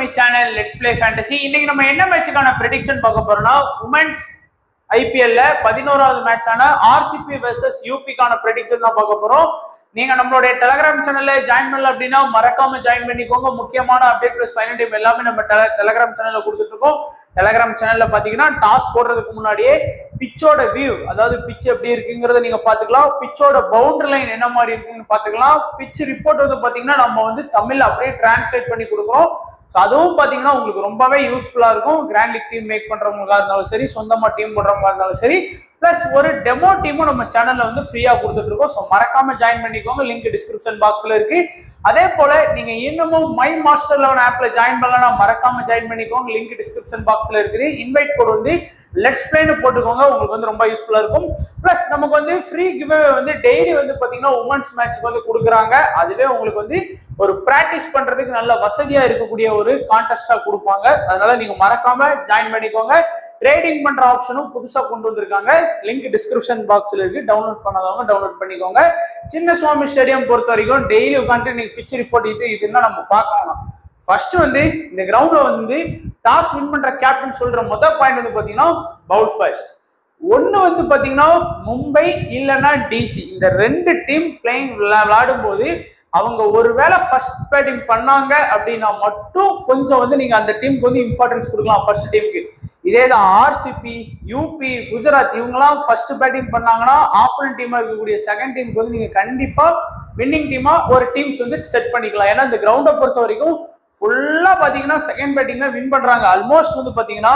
channel let's play fantasy இன்னைக்கு நம்ம என்ன மேட்சுக்கான ப்ரெடிக்ஷன் பார்க்க போறோம்னா உமன்ஸ் ஐபிஎல்ல பதினோராவது மேட்சான ஆர்சிபி வெர்சஸ் யூபிக்கான ப்ரெடிக்ஷன் தான் பார்க்க போறோம் நீங்க நம்மளுடைய டெலகிராம் சேனல்ல ஜாயின் பண்ணல அப்படின்னா மறக்காம ஜாயின் பண்ணிக்கோங்க முக்கியமான அப்டேட் பிளஸ் ஃபைனல் டைம் எல்லாமே நம்ம டெலகிராம் சேனல்ல கொடுத்துட்டு இருக்கோம் டெலகிராம் சேனல்ல பாத்தீங்கன்னா டாஸ் போடுறதுக்கு முன்னாடியே பிச்சோட வியூ அதாவது பிச் எப்படி இருக்குங்கிறத நீங்க பாத்துக்கலாம் பிச்சோட பவுண்டரி லைன் என்ன மாதிரி இருக்குன்னு பாத்துக்கலாம் பிச் ரிப்போர்ட் வந்து பாத்தீங்கன்னா நம்ம வந்து தமிழ்ல அப்படியே டிரான்ஸ்லேட் பண்ணி கொடுக்குறோம் ஸோ அதுவும் பாத்தீங்கன்னா உங்களுக்கு ரொம்பவே யூஸ்ஃபுல்லா இருக்கும் கிராண்ட் லீக் டீம் மேக் பண்றவங்களா இருந்தாலும் சரி சொந்தமா டீம் போடுறவங்களா இருந்தாலும் சரி பிளஸ் ஒரு டெமோ டீமும் நம்ம சேனல்ல வந்து ஃப்ரீயா கொடுத்துட்டு இருக்கோம் ஸோ மறக்காம ஜாயின் பண்ணிக்கோங்க லிங்க் டிஸ்கிரிப்ஷன் பாக்ஸ்ல இருக்கு அதே போல நீங்க இன்னமும் மை மாஸ்டர் லெவன் ஆப்ல ஜாயின் பண்ணலாம் மறக்காம ஜாயின் பண்ணிக்கோங்க லிங்க் டிஸ்கிரிப்ஷன் பாக்ஸ்ல இருக்குது இன்வைட் கோட் வந்து லெட்ஸ் பிளேன்னு போட்டுக்கோங்க உங்களுக்கு வந்து ரொம்ப யூஸ்ஃபுல்லா இருக்கும் பிளஸ் நமக்கு வந்து ஃப்ரீ கிவ்வே வந்து டெய்லி வந்து பாத்தீங்கன்னா உமன்ஸ் மேட்ச்க்கு வந்து கொடுக்குறாங்க அதுவே உங்களுக்கு வந்து ஒரு பிராக்டிஸ் பண்றதுக்கு நல்ல வசதியா இருக்கக்கூடிய ஒரு கான்டெஸ்டா கொடுப்பாங்க அதனால நீங்க மறக்காம ஜாயின் பண்ணிக்கோங்க ட்ரேடிங் பண்ற ஆப்ஷனும் புதுசா கொண்டு வந்திருக்காங்க லிங்க் டிஸ்கிரிப்ஷன் பாக்ஸ்ல இருக்கு டவுன்லோட் பண்ணாதவங்க டவுன்லோட் பண்ணிக்கோங்க சின்ன சுவாமி ஸ்டேடியம் பொறுத்த வரைக்கும் டெய்லி உட்காந்து நீங்க பிச் ரிப்போர்ட் இது இதுன்னா நம்ம பார்க்கலாம் ஃபர்ஸ்ட் வந்து இந்த கிரவுண்ட்ல வந்து டாஸ் வின் பண்ற கேப்டன் சொல்ற முதல் பாயிண்ட் வந்து பாத்தீங்கன்னா பவுல் ஃபர்ஸ்ட் ஒன்னு வந்து பாத்தீங்கன்னா மும்பை இல்லைன்னா டிசி இந்த ரெண்டு டீம் பிளேயிங் விளையாடும் போது அவங்க ஒருவேளை ஃபர்ஸ்ட் பேட்டிங் பண்ணாங்க அப்படின்னா மட்டும் கொஞ்சம் வந்து நீங்க அந்த டீமுக்கு வந்து இம்பார்ட்டன்ஸ் கொடுக்கலாம் ஃபர்ஸ்ட் டீமுக்கு இதே தான் ஆர்சிபி யூபி குஜராத் இவங்கெல்லாம் ஃபர்ஸ்ட் பேட்டிங் பண்ணாங்கன்னா ஆப்போனன்ட் டீமா இருக்கக்கூடிய செகண்ட் டீமுக்கு வந்து நீங்க கண்டிப்பா வின்னிங் டீமா ஒரு டீம்ஸ் வந்து செட் பண்ணிக்கலாம் ஏன்னா இந்த கிரவுண்டை பொறுத்த வரைக்கும் ஃபுல்லா பாத்தீங்கன்னா செகண்ட் பேட்டிங் தான் வின் பண்றாங்க ஆல்மோஸ்ட் வந்து பாத்தீங்கன்னா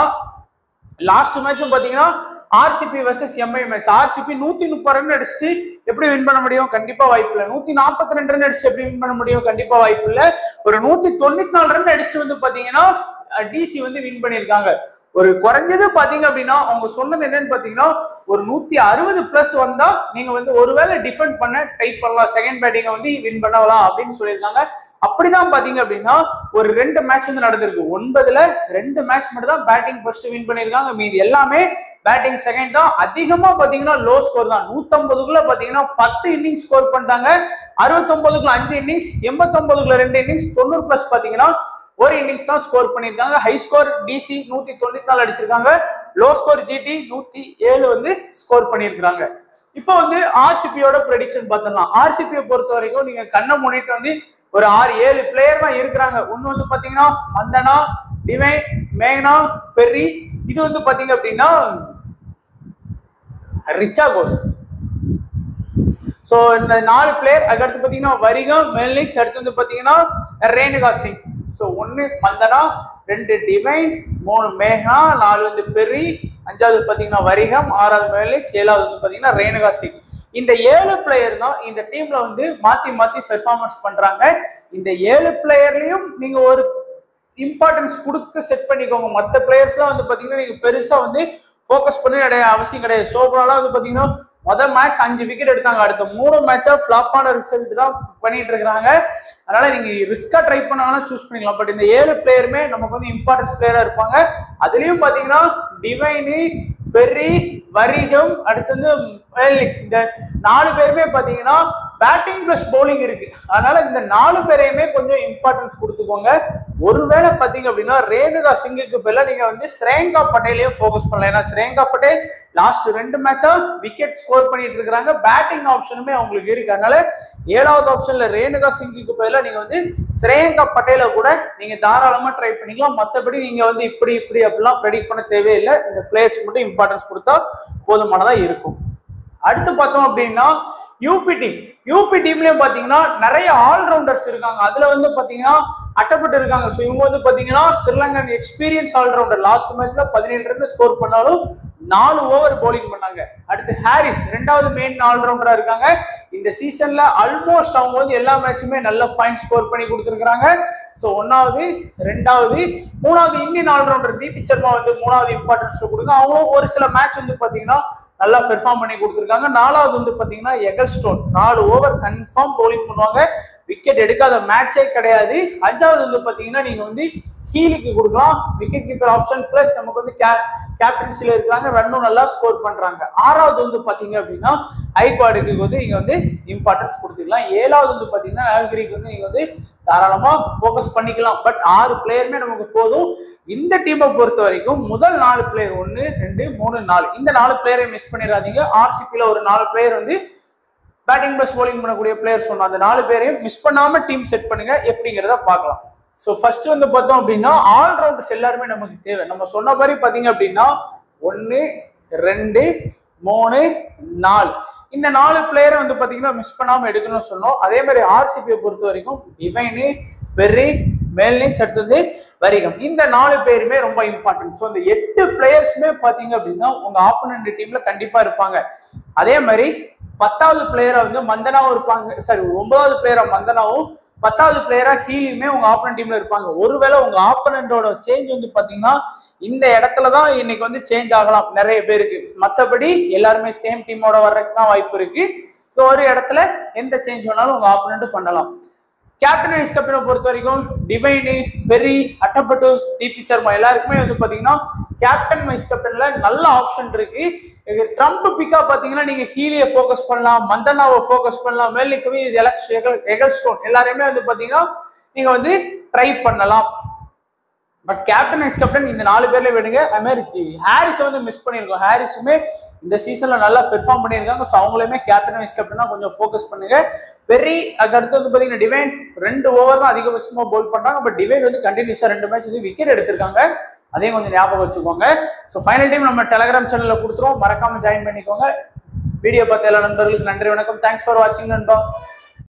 லாஸ்ட் மேட்சும் பாத்தீங்கன்னா ஆர்சிபி வர்சஸ் எம்ஐ மேட்ச் ஆர்சிபி நூத்தி முப்பது ரன் அடிச்சுட்டு எப்படி வின் பண்ண முடியும் கண்டிப்பா வாய்ப்பு இல்லை நூத்தி நாற்பத்தி ரெண்டு ரன் அடிச்சு எப்படி வின் பண்ண முடியும் கண்டிப்பா வாய்ப்பு இல்லை ஒரு நூத்தி தொண்ணூத்தி நாலு ரன் அடிச்சுட்டு வந்து பாத்தீங்கன்னா டிசி வந்து வின் பண்ணியிருக்காங்க ஒரு குறைஞ்சது பாத்தீங்க அப்படின்னா அவங்க சொன்னது என்னன்னு பாத்தீங்கன்னா ஒரு நூத்தி அறுபது பிளஸ் வந்தா நீங்க வந்து ஒருவேளை டிஃபெண்ட் பண்ண ட்ரை பண்ணலாம் செகண்ட் பேட்டிங்கை வந்து வின் பண்ணலாம் அப்படின்னு சொல்லியிருக்காங்க அப்படிதான் பாத்தீங்க அப்படின்னா ஒரு ரெண்டு மேட்ச் வந்து நடந்திருக்கு ஒன்பதுல ரெண்டு மேட்ச் மட்டும் தான் பேட்டிங் ஃபர்ஸ்ட் வின் பண்ணியிருக்காங்க மீதி எல்லாமே பேட்டிங் செகண்ட் தான் அதிகமா பாத்தீங்கன்னா லோ ஸ்கோர் தான் நூத்தம்பதுக்குள்ள பாத்தீங்கன்னா பத்து இன்னிங்ஸ் ஸ்கோர் பண்ணிட்டாங்க அறுபத்தொன்பதுக்குள்ள அஞ்சு இன்னிங்ஸ் எண்பத்தொன்பதுக்குள்ள ரெண்டு இன்னிங்ஸ் தொண்ணூறு பிளஸ் பாத்தீங்கன்னா ஒரு இன்னிங்ஸ் தான் ஸ்கோர் பண்ணியிருக்காங்க ஹை ஸ்கோர் டிசி நூத்தி தொண்ணூத்தி நாலு அடிச்சிருக்காங்க லோ ஸ்கோர் ஜிடி நூத்தி ஏழு வந்து ஸ்கோர் பண்ணியிருக்காங்க இப்போ வந்து ஆர்சிபியோட ப்ரெடிக்ஷன் பார்த்துடலாம் ஆர்சிபியை பொறுத்த வரைக்கும் நீங்க கண்ணை மூடிட்டு வந்து ஒரு ஆறு ஏழு பிளேயர் தான் இருக்கிறாங்க ஒன்னு வந்து பாத்தீங்கன்னா மந்தனா டிவைன் மேகனா பெர்ரி இது வந்து பாத்தீங்க அப்படின்னா ரிச்சா கோஸ் ஸோ இந்த நாலு பிளேயர் அதுக்கடுத்து பார்த்தீங்கன்னா வரிகம் மெல்னிக்ஸ் அடுத்து வந்து பார்த்தீங்கன்னா ரேணுகா சிங் ஸோ ஒன்று மந்தனா ரெண்டு டிவைன் மூணு மேகா நாலு வந்து பெரி அஞ்சாவது பார்த்தீங்கன்னா வரிகம் ஆறாவது மெல்னிக்ஸ் ஏழாவது வந்து பார்த்தீங்கன்னா ரேணுகா சிங் இந்த ஏழு பிளேயர் தான் இந்த டீம்ல வந்து மாத்தி மாத்தி பெர்ஃபார்மன்ஸ் பண்றாங்க இந்த ஏழு பிளேயர்லயும் நீங்க ஒரு இம்பார்ட்டன்ஸ் கொடுக்க செட் பண்ணிக்கோங்க மற்ற பிளேயர்ஸ்லாம் வந்து பாத்தீங்கன்னா நீங்க பெருசா வந்து ஃபோக்கஸ் பண்ணி கிடையாது அவசியம் கிடையாது சோப்ராலாம் வந்து பாத்தீங்கன்னா முதல் மேட்ச் அஞ்சு விக்கெட் எடுத்தாங்க அடுத்த மூணு மேட்சா ஃபிளாப்பான ரிசல்ட் தான் பண்ணிட்டு இருக்காங்க அதனால நீங்க ரிஸ்கா ட்ரை பண்ணாங்கன்னா சூஸ் பண்ணிக்கலாம் பட் இந்த ஏழு பிளேயருமே நமக்கு வந்து இம்பார்ட்டன்ஸ் பிளேயரா இருப்பாங்க அதுலயும் பாத்தீங்கன்னா டிவைனு பெர்ரி வரிகம் அடுத்து வந்து வேலிக்ஸ் இந்த நாலு பேருமே பாத்தீங்கன்னா பேட்டிங் பிளஸ் பவுலிங் இருக்கு அதனால இந்த நாலு பேரையுமே கொஞ்சம் இம்பார்ட்டன்ஸ் கொடுத்துக்கோங்க ஒருவேளை பாத்தீங்க அப்படின்னா ரேணுகா சிங்குக்கு பதிலாக நீங்க வந்து ஸ்ரேங்கா பட்டேலையும் ஃபோக்கஸ் பண்ணலாம் ஏன்னா ஸ்ரேங்கா பட்டேல் லாஸ்ட் ரெண்டு மேட்சா விக்கெட் ஸ்கோர் பண்ணிட்டு இருக்காங்க பேட்டிங் ஆப்ஷனுமே அவங்களுக்கு இருக்கு அதனால ஏழாவது ஆப்ஷன்ல ரேணுகா சிங்குக்கு பதிலாக நீங்க வந்து ஸ்ரேங்கா பட்டேல கூட நீங்க தாராளமா ட்ரை பண்ணிக்கலாம் மற்றபடி நீங்க வந்து இப்படி இப்படி அப்படிலாம் ப்ரெடிக்ட் பண்ண தேவையில்லை இந்த பிளேயர்ஸ் மட்டும் இம்பார்ட்டன்ஸ் கொடுத்தா போதுமானதா இருக்கும் அடுத்து பார்த்தோம் அப்படின்னா யூபி டீம் யூபி டீம்லயும் பாத்தீங்கன்னா நிறைய ஆல்ரவுண்டர்ஸ் இருக்காங்க அதுல வந்து பாத்தீங்கன்னா அட்டப்பட்டு இருக்காங்க ஸோ இவங்க வந்து பாத்தீங்கன்னா ஸ்ரீலங்கன் எக்ஸ்பீரியன்ஸ் ஆல்ரவுண்டர் லாஸ்ட் மேட்ச்ல பதினேழு ரன் ஸ்கோர் பண்ணாலும் நாலு ஓவர் பவுலிங் பண்ணாங்க அடுத்து ஹாரிஸ் ரெண்டாவது மெயின் ஆல்ரவுண்டரா இருக்காங்க இந்த சீசன்ல ஆல்மோஸ்ட் அவங்க வந்து எல்லா மேட்சுமே நல்ல பாயிண்ட் ஸ்கோர் பண்ணி கொடுத்துருக்காங்க ஸோ ஒன்னாவது ரெண்டாவது மூணாவது இந்தியன் ஆல்ரவுண்டர் தீபிக் சர்மா வந்து மூணாவது இம்பார்ட்டன்ஸ் கொடுங்க அவங்களும் ஒரு சில மேட்ச் வந்து பாத்தீங்கன்னா நல்லா பெர்ஃபார்ம் பண்ணி கொடுத்துருக்காங்க நாலாவது வந்து பாத்தீங்கன்னா எகல் ஸ்டோன் நாலு ஓவர் கன்ஃபார்ம் பவுலிங் பண்ணுவாங்க விக்கெட் எடுக்காத மேட்சே கிடையாது அஞ்சாவது வந்து பாத்தீங்கன்னா நீங்க வந்து ஹீலிக்கு கொடுக்கலாம் விக்கெட் கீப்பர் ஆப்ஷன் பிளஸ் நமக்கு வந்து கேப்டன்சில இருக்காங்க ரன்னும் நல்லா ஸ்கோர் பண்றாங்க ஆறாவது வந்து பாத்தீங்க அப்படின்னா ஐக்வாடுக்கு வந்து நீங்க வந்து இம்பார்ட்டன்ஸ் கொடுத்துக்கலாம் ஏழாவது வந்து பாத்தீங்கன்னா நாகரிக்கு வந்து நீங்க வந்து தாராளமா ஃபோக்கஸ் பண்ணிக்கலாம் பட் ஆறு பிளேயருமே நமக்கு போதும் இந்த டீமை பொறுத்த வரைக்கும் முதல் நாலு பிளேயர் ஒன்னு ரெண்டு மூணு நாலு இந்த நாலு பிளேயரை மிஸ் பண்ணிடாதீங்க ஆர்சிபில ஒரு நாலு பிளேயர் வந்து பேட்டிங் பஸ் bowling பண்ணக்கூடிய பிளேயர் சொன்னோம் அந்த நாலு பேரையும் மிஸ் பண்ணாம டீம் செட் பண்ணுங்க எப்படிங்கிறத பார்க்கலாம் ஸோ ஃபர்ஸ்ட் வந்து பார்த்தோம் அப்படின்னா ஆல்ரவுண்டர்ஸ் எல்லாருமே நமக்கு தேவை நம்ம சொன்ன மாதிரி பார்த்தீங்க அப்படின்னா ஒன்று ரெண்டு மூணு நாலு இந்த நாலு பிளேயரை வந்து பார்த்தீங்கன்னா மிஸ் பண்ணாம எடுக்கணும்னு சொன்னோம் அதே மாதிரி ஆர்சிபியை பொறுத்த வரைக்கும் டிவைனு பெர்ரி மேல்னிக்ஸ் அடுத்தது வரிகம் இந்த நாலு பேருமே ரொம்ப இம்பார்ட்டன்ட் ஸோ இந்த எட்டு பிளேயர்ஸுமே பார்த்தீங்க அப்படின்னா உங்க ஆப்போனன்ட் டீம்ல கண்டிப்பா இருப்பாங்க அதே மாதிரி பத்தாவது பிளேயரா வந்து மந்தனாவும் இருப்பாங்க சாரி ஒன்பதாவது பிளேயரா மந்தனாவும் பத்தாவது பிளேயரா ஹீலியுமே உங்க ஆப்பனன்ட் டீம்ல இருப்பாங்க ஒருவேளை உங்க ஆப்பனண்டோட சேஞ்ச் வந்து பாத்தீங்கன்னா இந்த இடத்துல தான் இன்னைக்கு வந்து சேஞ்ச் ஆகலாம் நிறைய பேருக்கு மத்தபடி எல்லாருமே சேம் டீமோட வர்றதுக்கு தான் வாய்ப்பு இருக்கு ஸோ ஒரு இடத்துல எந்த சேஞ்ச் வேணாலும் உங்க ஆப்பனண்ட் பண்ணலாம் கேப்டன் வைஸ் கேப்டனை பொறுத்த வரைக்கும் டிவைனு பெரி அட்டப்பட்டு டிபி சர்மா எல்லாருக்குமே வந்து பாத்தீங்கன்னா கேப்டன் வைஸ் கேப்டன்ல நல்ல ஆப்ஷன் இருக்கு இது ட்ரம்ப் பிக்கா பாத்தீங்கன்னா நீங்க ஹீலிய ஃபோக்கஸ் பண்ணலாம் மந்தனாவை ஃபோக்கஸ் பண்ணலாம் மேல்னிக்ஸ் எகல் ஸ்டோன் எல்லாரையுமே வந்து பாத்தீங்கன்னா நீங்க வந்து ட்ரை பண்ணலாம் பட் கேப்டன் வைஸ் கேப்டன் இந்த நாலு பேர்ல விடுங்க அது மாதிரி ஹாரிஸ் வந்து மிஸ் பண்ணியிருக்கோம் ஹாரிஸுமே இந்த சீசன்ல நல்லா பெர்ஃபார்ம் பண்ணியிருக்காங்க ஸோ அவங்களுமே கேப்டன் வைஸ் கேப்டனா கொஞ்சம் ஃபோக்கஸ் பண்ணுங்க பெரி அதுக்கடுத்து வந்து பாத்தீங்கன்னா டிவைன் ரெண்டு ஓவர் தான் அதிகபட்சமா போல் பண்றாங்க பட் டிவைன் வந்து கண்டினியூஸா ரெண்டு மேட்ச் வந்து விக்கெட் எடுத்திருக்காங்க அதையும் கொஞ்சம் ஞாபகம் வச்சுக்கோங்க ஸோ ஃபைனல் டைம் நம்ம டெலகிராம் சேனல்ல கொடுத்துருவோம் மறக்காம ஜாயின் பண்ணிக்கோங்க வீடியோ பார்த்த எல்லா நண்பர்களுக்கு நன்றி வணக்கம் தேங்க்ஸ் ஃபார் வாட்சிங் நண்பா